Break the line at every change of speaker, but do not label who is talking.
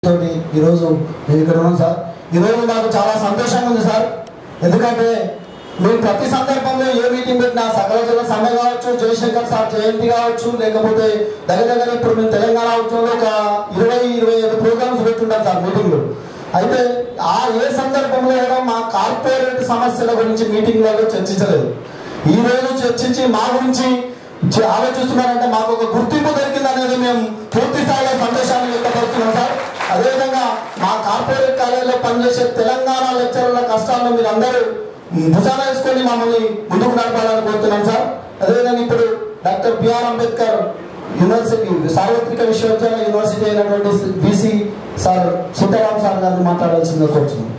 తోటి ఈరోజు మేము ఇక్కడ ఉన్నాం సార్ ఈరోజు మాకు చాలా సంతోషంగా ఉంది సార్ ఎందుకంటే మేము ప్రతి సందర్భంలో ఏ మీటింగ్ పెట్టినా సకల జన సమ్మె కావచ్చు జయశంకర్ సార్ జయంతి కావచ్చు లేకపోతే దగ్గర దగ్గర ఇప్పుడు మేము తెలంగాణ ఉద్యమంలో ఒక ఇరవై ఇరవై ఐదు ప్రోగ్రామ్స్ పెట్టుంటాం సార్ మీటింగ్లు అయితే ఆ ఏ సందర్భంలో కూడా మా కార్పొరేట్ సమస్యల గురించి మీటింగ్లలో చర్చించలేదు ఈ రోజు చర్చించి మా గురించి చ- ఆలోచిస్తున్నారంటే మాకు ఒక గుర్తింపు దొరికింది అనేది మేము పూర్తి స్థాయిలో సంతోషాన్ని వ్యక్తపరుస్తున్నాం సార్ అదేవిధంగా మా కార్పొరేట్ కాలేజీలో పనిచేసే తెలంగాణ లెక్చరర్ల కష్టాలను మీరు అందరూ భుజాన వేసుకొని మమ్మల్ని ముందుకు నడపాలని కోరుతున్నాం సార్ అదేవిధంగా ఇప్పుడు డాక్టర్ బిఆర్ అంబేద్కర్ యూనివర్సిటీ సార్వత్రిక విశ్వవిద్యాలయ యూనివర్సిటీ అయినటువంటి బీసీ సార్ సీతారాం సార్ గారిని మాట్లాడాల్సిందిగా కోరుతున్నాం